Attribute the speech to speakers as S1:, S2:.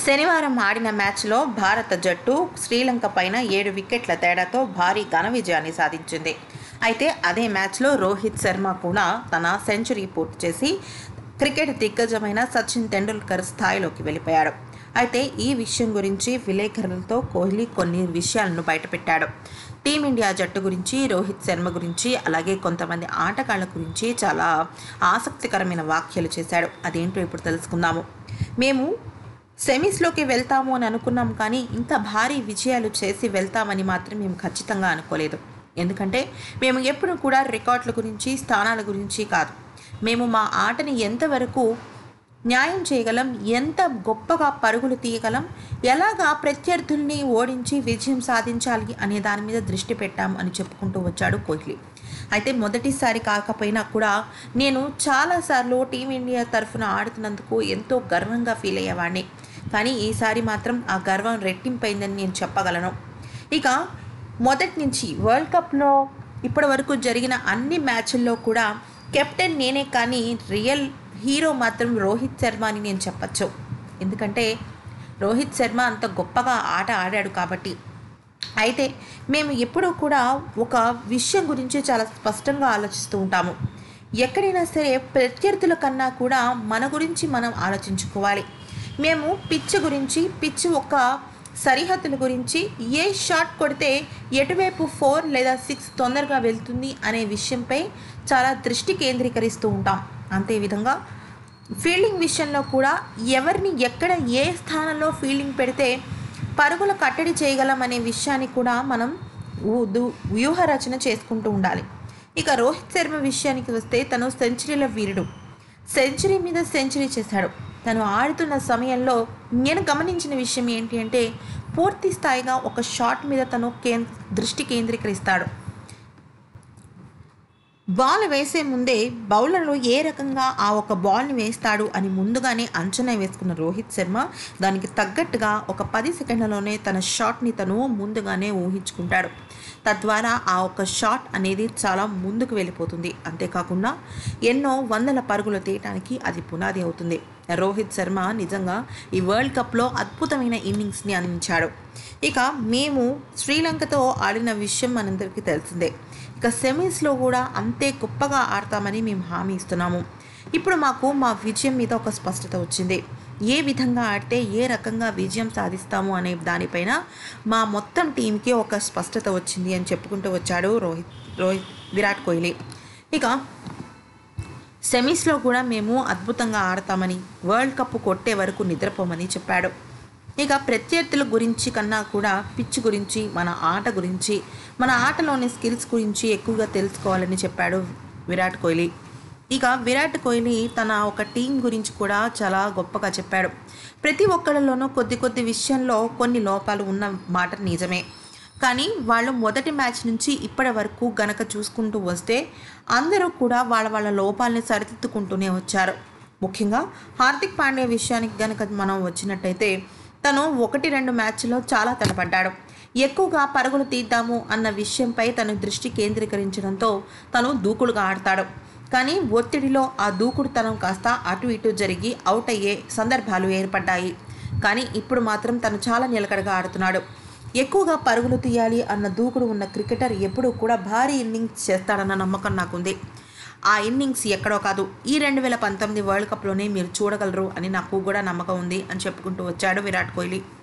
S1: శనివారం ఆడిన మ్యాచ్లో భారత జట్టు శ్రీలంక పైన ఏడు వికెట్ల తేడాతో భారీ ఘన విజయాన్ని సాధించింది అయితే అదే మ్యాచ్లో రోహిత్ శర్మ కూడా తన సెంచరీ పూర్తి చేసి క్రికెట్ దిగ్గజమైన సచిన్ తెండూల్కర్ స్థాయిలోకి వెళ్ళిపోయాడు అయితే ఈ విషయం గురించి విలేకరులతో కోహ్లీ కొన్ని విషయాలను బయటపెట్టాడు టీమిండియా జట్టు గురించి రోహిత్ శర్మ గురించి అలాగే కొంతమంది ఆటగాళ్ల గురించి చాలా ఆసక్తికరమైన వ్యాఖ్యలు చేశాడు అదేంటో ఇప్పుడు తెలుసుకుందాము మేము సెమీస్లోకి వెళ్తాము అని అనుకున్నాం కానీ ఇంత భారీ విజయాలు చేసి వెళ్తామని మాత్రం మేము ఖచ్చితంగా అనుకోలేదు ఎందుకంటే మేము ఎప్పుడు కూడా రికార్డుల గురించి స్థానాల గురించి కాదు మేము మా ఆటని ఎంతవరకు న్యాయం చేయగలం ఎంత గొప్పగా పరుగులు తీయగలం ఎలాగా ప్రత్యర్థుల్ని ఓడించి విజయం సాధించాలి అనే దాని మీద దృష్టి పెట్టాం అని చెప్పుకుంటూ వచ్చాడు కోహ్లీ అయితే మొదటిసారి కాకపోయినా కూడా నేను చాలాసార్లు టీమిండియా తరఫున ఆడుతున్నందుకు ఎంతో గర్వంగా ఫీల్ అయ్యేవాడిని కానీ ఈసారి మాత్రం ఆ గర్వం రెట్టింపైందని నేను చెప్పగలను ఇక మొదటి నుంచి వరల్డ్ కప్లో ఇప్పటి వరకు జరిగిన అన్ని మ్యాచ్ల్లో కూడా కెప్టెన్ నేనే కానీ రియల్ హీరో మాత్రం రోహిత్ శర్మ అని నేను చెప్పచ్చు ఎందుకంటే రోహిత్ శర్మ అంత గొప్పగా ఆట ఆడాడు కాబట్టి అయితే మేము ఎప్పుడూ కూడా ఒక విషయం గురించి చాలా స్పష్టంగా ఆలోచిస్తూ ఉంటాము ఎక్కడైనా సరే ప్రత్యర్థుల కన్నా కూడా మన గురించి మనం ఆలోచించుకోవాలి మేము పిచ్ గురించి పిచ్ ఒక సరిహద్దుల గురించి ఏ షాట్ కొడితే ఎటువైపు ఫోర్ లేదా సిక్స్ తొందరగా వెళ్తుంది అనే విషయంపై చాలా దృష్టి కేంద్రీకరిస్తూ ఉంటాం అంతేవిధంగా ఫీల్డింగ్ విషయంలో కూడా ఎవరిని ఎక్కడ ఏ స్థానంలో ఫీల్డింగ్ పెడితే పరుగుల కట్టడి చేయగలం అనే విషయాన్ని కూడా మనం ఊ- దు- వ్యూహ రచన చేసుకుంటూ ఉండాలి ఇక రోహిత్ శర్మ విషయానికి వస్తే తను సెంచరీల వీరుడు సెంచరీ మీద సెంచరీ చేశాడు తను ఆడుతున్న సమయంలో నేను గమనించిన విషయం ఏంటి అంటే పూర్తి స్థాయిగా ఒక షాట్ మీద తను కేం దృష్టి కేంద్రీకరిస్తాడు బాల్ వేసే ముందే బౌలర్లు ఏ రకంగా ఆ ఒక బాల్ని వేస్తాడు అని ముందుగానే అంచనా వేసుకున్న రోహిత్ శర్మ దానికి తగ్గట్టుగా ఒక పది సెకండ్లలోనే తన షాట్ని తను ముందుగానే ఊహించుకుంటాడు తద్వారా ఆ ఒక షాట్ అనేది చాలా ముందుకు వెళ్ళిపోతుంది అంతేకాకుండా ఎన్నో వందల పరుగులు తీయటానికి అది పునాది అవుతుంది రోహిత్ శర్మ నిజంగా ఈ వరల్డ్ కప్లో అద్భుతమైన ఇన్నింగ్స్ని అందించాడు ఇక మేము శ్రీలంకతో ఆడిన విషయం మనందరికీ తెలిసిందే ఇక సెమీస్లో కూడా అంతే గొప్పగా ఆడతామని మేము హామీ ఇస్తున్నాము ఇప్పుడు మాకు మా విజయం మీద ఒక స్పష్టత వచ్చింది ఏ విధంగా ఆడితే ఏ రకంగా విజయం సాధిస్తాము అనే దానిపైన మా మొత్తం టీంకి ఒక స్పష్టత వచ్చింది అని చెప్పుకుంటూ వచ్చాడు రోహిత్ రోహిత్ విరాట్ కోహ్లీ ఇక సెమీస్లో కూడా మేము అద్భుతంగా ఆడతామని వరల్డ్ కప్ కొట్టే వరకు నిద్రపోమని చెప్పాడు ఇక ప్రత్యర్థుల గురించి కన్నా కూడా పిచ్ గురించి మన ఆట గురించి మన ఆటలోని స్కిల్స్ గురించి ఎక్కువగా తెలుసుకోవాలని చెప్పాడు విరాట్ కోహ్లీ ఇక విరాట్ కోహ్లీ తన ఒక టీం గురించి కూడా చాలా గొప్పగా చెప్పాడు ప్రతి ఒక్కరిలోనూ కొద్ది కొద్ది విషయంలో కొన్ని లోపాలు ఉన్న మాట నిజమే కానీ వాళ్ళు మొదటి మ్యాచ్ నుంచి ఇప్పటి వరకు గనక చూసుకుంటూ వస్తే అందరూ కూడా వాళ్ళ వాళ్ళ లోపాలని సరిదిద్దుకుంటూనే వచ్చారు ముఖ్యంగా హార్దిక్ పాండ్యా విషయానికి గనక మనం వచ్చినట్టయితే తను ఒకటి రెండు మ్యాచ్లో చాలా తడబడ్డాడు ఎక్కువగా పరుగులు తీద్దాము అన్న విషయంపై తను దృష్టి కేంద్రీకరించడంతో తను దూకుడుగా ఆడతాడు కానీ ఒత్తిడిలో ఆ దూకుడుతనం కాస్త అటు ఇటు జరిగి అవుట్ అయ్యే సందర్భాలు ఏర్పడ్డాయి కానీ ఇప్పుడు మాత్రం తను చాలా నిలకడగా ఆడుతున్నాడు ఎక్కువగా పరుగులు తీయాలి అన్న దూకుడు ఉన్న క్రికెటర్ ఎప్పుడూ కూడా భారీ ఇన్నింగ్స్ చేస్తాడన్న నమ్మకం నాకుంది ఆ ఇన్నింగ్స్ ఎక్కడో కాదు ఈ రెండు వేల పంతొమ్మిది వరల్డ్ కప్లోనే మీరు చూడగలరు అని నాకు కూడా నమ్మకం ఉంది అని చెప్పుకుంటూ వచ్చాడు విరాట్ కోహ్లీ